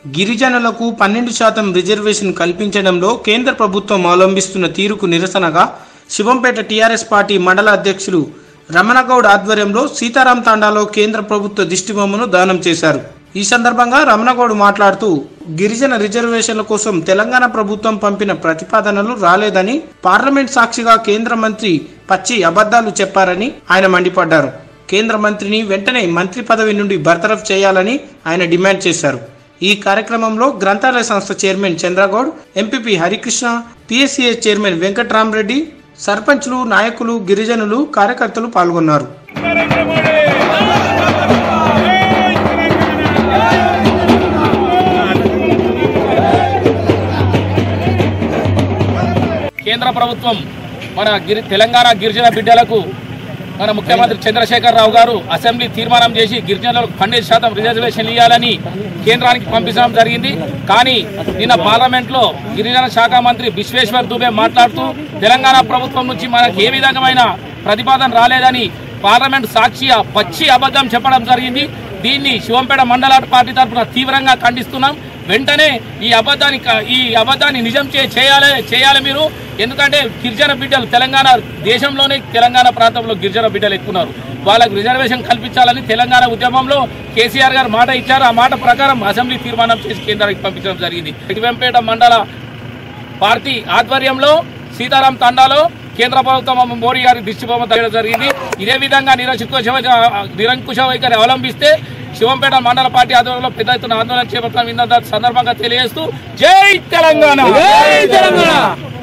గిరిజనులకు పన్నెండు శాతం రిజర్వేషన్ కల్పించడంలో కేంద్ర ప్రభుత్వం అవలంబిస్తున్న తీరుకు నిరసనగా శివంపేట టీఆర్ఎస్ పార్టీ మండల అధ్యక్షులు రమణగౌడ్ ఆధ్వర్యంలో సీతారాం తాండాలో కేంద్ర ప్రభుత్వ దిష్టిబొమ్మను దానం చేశారు ఈ సందర్భంగా రమణగౌడ్ మాట్లాడుతూ గిరిజన రిజర్వేషన్ల కోసం తెలంగాణ ప్రభుత్వం పంపిన ప్రతిపాదనలు రాలేదని పార్లమెంట్ సాక్షిగా కేంద్ర మంత్రి పచ్చి అబద్ధాలు చెప్పారని ఆయన మండిపడ్డారు కేంద్ర మంత్రిని వెంటనే మంత్రి పదవి నుండి బర్తరఫ్ చేయాలని ఆయన డిమాండ్ చేశారు ఈ కార్యక్రమంలో గ్రంథాలయ సంస్థ chairman Chandragoud MPP Harikrishna PSCA chairman Venkatramareddy సర్పంచ్లు నాయకులు గిరిజనులు కార్యకర్తలు పాల్గొన్నారు కేంద్ర ప్రభుత్వం మన గిరి తెలంగాణ గిరిజన బిడ్డలకు మన ముఖ్యమంత్రి చంద్రశేఖర్ రావు గారు అసెంబ్లీ తీర్మానం చేసి గిరిజనులకు పన్నెండు శాతం రిజర్వేషన్ ఇవ్వాలని కేంద్రానికి పంపించడం జరిగింది కానీ నిన్న పార్లమెంట్ లో గిరిజన శాఖ మంత్రి విశ్వేశ్వర్ దుబే మాట్లాడుతూ తెలంగాణ ప్రభుత్వం నుంచి మనకి ఏ విధమైన ప్రతిపాదన రాలేదని పార్లమెంట్ సాక్షిగా పచ్చి అబద్ధం చెప్పడం జరిగింది దీన్ని శివంపేట మండల పార్టీ తరఫున తీవ్రంగా ఖండిస్తున్నాం వెంటనే ఈ అబద్ధాన్ని క- ఈ అబద్ధాన్ని నిజం చే చేయాలి చేయాలి మీరు ఎందుకంటే గిరిజన బిడ్డలు తెలంగాణ దేశంలోనే తెలంగాణ ప్రాంతంలో గిరిజన బిడ్డలు ఎక్కువ ఉన్నారు వాళ్ళకు రిజర్వేషన్ కల్పించాలని తెలంగాణ ఉద్యమంలో కేసీఆర్ గారు మాట ఇచ్చారు ఆ మాట ప్రకారం అసెంబ్లీ తీర్మానం చేసి కేంద్రానికి పంపించడం జరిగింది శివంపేట మండల పార్టీ ఆధ్వర్యంలో సీతారాం తండాలో కేంద్ర ప్రభుత్వం మోడీ గారి దిష్టిబొమ్మ తగ్గడం జరిగింది ఇదే విధంగా నిరంకుశ నిరంకుశ వైఖరి అవలంబిస్తే శివంపేట మండల పార్టీ ఆధ్వర్యంలో పెద్ద ఎత్తున ఆందోళన చేపడతాం సందర్భంగా తెలియజేస్తూ జై తెలంగాణ జై తెలంగాణ